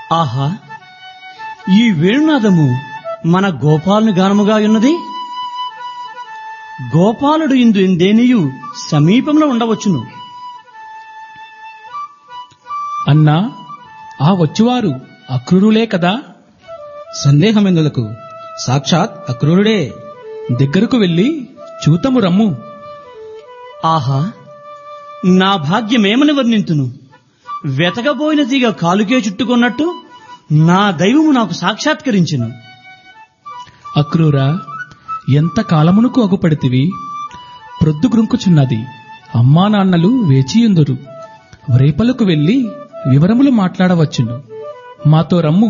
ఆహా ఈ వేణునాదము మన గోపాలుని గానముగా ఉన్నది గోపాలుడు ఇందు ఇందేనియు సమీపంలో ఉండవచ్చును అన్నా ఆ వచ్చువారు అక్రూరులే కదా సందేహమెందులకు సాక్షాత్ అక్రూరుడే దగ్గరకు వెళ్ళి చూతము రమ్ము ఆహా నా భాగ్యమేమని వర్ణింతును వెతకబోయిన తీగ కాలుకే చుట్టుకున్నట్టు నా దైవము నాకు సాక్షాత్కరించెను అక్రూరా ఎంత కాలమునకు అగుపడితివి ప్రొద్దుగ్రుంకుచున్నది అమ్మా నాన్నలు వేచియుందురు రేపలకు వెళ్ళి వివరములు మాట్లాడవచ్చును మాతో రమ్ము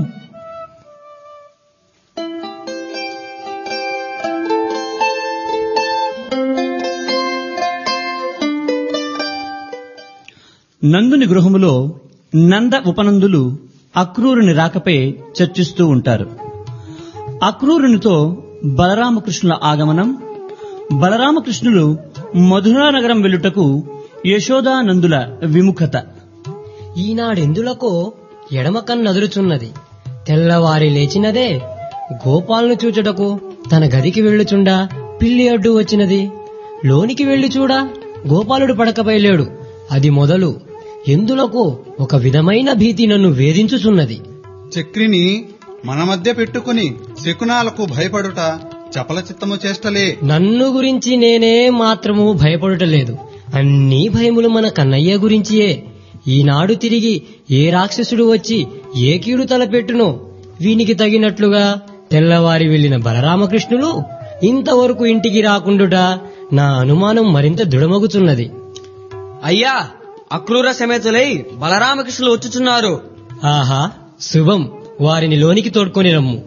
నందుని గృహములో నంద ఉపనందులు అక్రూరుని రాకపై చర్చిస్తూ ఉంటారు అక్రూరునితో బలరామకృష్ణుల ఆగమనం బలరామకృష్ణులు మధురా నగరం వెళ్ళుటకు యశోదానందుల విముఖత ఈనాడెందులకో ఎడమ కన్నదురుచున్నది తెల్లవారి లేచినదే గోపాల్ను చూచుటకు తన గదికి వెళ్ళుచుండా పిల్లి అడ్డు వచ్చినది లోనికి వెళ్లి చూడా గోపాలుడు పడకపై లేడు అది మొదలు ఎందులకు ఒక విధమైన భీతి నన్ను వేధించుచున్నది చక్రిని మన మధ్య పెట్టుకుని శకునాలకు భయపడుట చపల చిత్తము చేష్టలే నన్ను గురించి నేనే మాత్రము భయపడుటలేదు అన్నీ భయములు మన కన్నయ్య గురించియే ఈనాడు తిరిగి ఏ రాక్షసుడు వచ్చి ఏ కీడు తలపెట్టునో వీనికి తగినట్లుగా తెల్లవారి వెళ్లిన బలరామకృష్ణులు ఇంతవరకు ఇంటికి రాకుండుట నా అనుమానం మరింత దృఢమగుచున్నది అయ్యా అక్రూర సమేతులై బలరామకృష్ణులు వచ్చుచున్నారు ఆహా శుభం వారిని లోనికి తోడ్కొని రమ్ము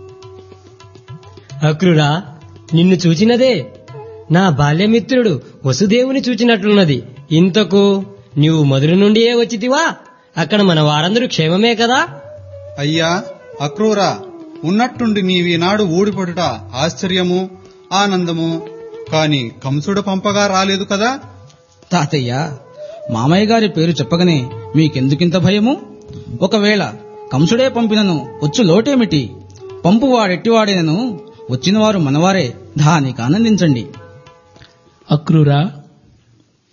అక్రురా నిన్ను చూచినదే నా బాల్యమిత్రుడు వసుదేవుని చూచినట్లున్నది ఇంతకు నీవు మధుర నుండియే వచ్చితివా అక్కడ మన వారందరూ క్షేమమే కదా అయ్యా అక్రూరా ఉన్నట్టుండి నీవీనాడు ఊడిపడుట ఆశ్చర్యము ఆనందము కాని కంసుడు పంపగా రాలేదు కదా తాతయ్య మామయ్య గారి పేరు చెప్పగానే మీకెందుకింత భయము ఒకవేళ కంసుడే పంపినను వచ్చు లోటేమిటి పంపువాడెట్టివాడేనను వచ్చినవారు మనవారే దానికి ఆనందించండి అక్రూరా